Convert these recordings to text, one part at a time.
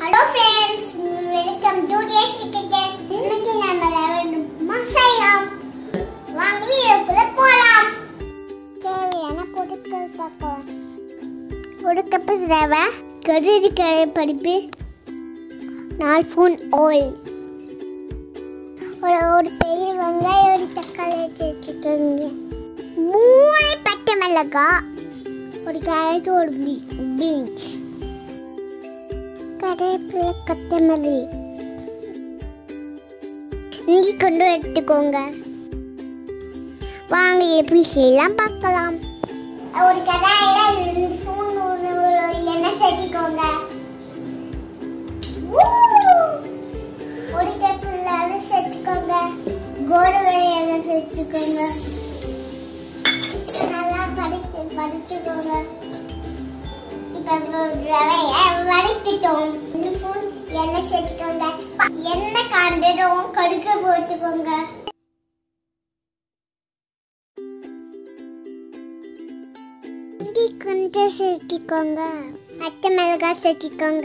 hello friends welcome to tasty kitchen இன்னைக்கு நம்ம உப்புமா செய்யலாம் வாங்க வீடியோக்குள்ள போலாம் தேவையான பொருட்கள் பார்க்கலாம் ஒரு கப்பு ரவை கருதி கரை பருப்பு நாலு ஸ்பூன் ஆயில் ஒரு ஒரு பெரிய வெங்காயம் ஒரு தக்காளி எடுத்து வச்சுக்கோங்க மூணு பச்சை மிளகாய் ஒரு கேரட் ஒரு பீன்ஸ் கருவேப்பிலை கொத்தமல்லி இஞ்சி கொண்டு எடுத்துக்கோங்க வாங்க எப்படி செய்யலாம் பார்க்கலாம் ஒரு கடாயில ரெண்டு ஸ்பூன் எண்ணெய் சேர்த்திக்கோங்க ஒரு கப் எண்ணெய் சேர்த்துக்கோங்க கோதுமை எண்ணெய் சேர்த்துக்கோங்க நல்லா படிச்சு படிச்சுக்கோங்க இப்ப ரவைய வதக்கிட்டோம் ரெண்டு ஸ்பூன் எண்ணெய் சேர்த்துக்கோங்க எண்ணெய் காந்ததும் கடுகு போட்டுக்கோங்க இஞ்சி கொஞ்சம் சேர்த்திக்கோங்க பச்சை மிளகாய் சேர்த்திக்கோங்க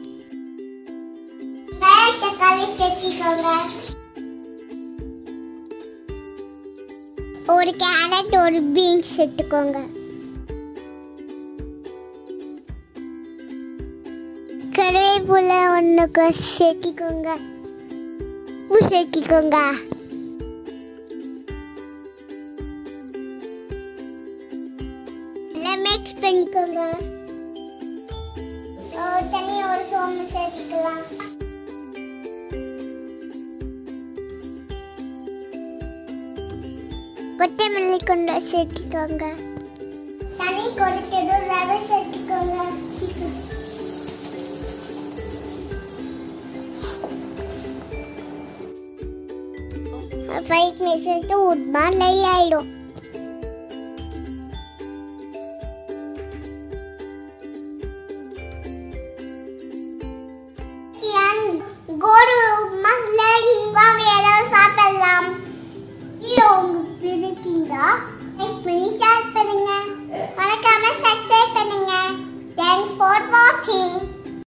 கேரட் தக்காளி சேர்த்திக்கோங்க ஒரு கேரட் ஒரு பீன்ஸ் சேர்த்துக்கோங்க கருவேப்பிலை ஒன்றுக்கு சேர்த்திக்கோங்க உப்பு சேர்த்திக்கோங்க எல்லாம் மிக்ஸ் பண்ணிக்கோங்க ஒரு தண்ணி ஒரு சோம்பு சேர்த்துக்கலாம் கொத்தமல்லி கொண்டு சேர்த்துக்கோங்க தண்ணி கொதித்ததும் ரவை சேர்த்துக்கோங்க ஃபைவ் மினிட்ஸ் உட்மா லை ஆயிடும்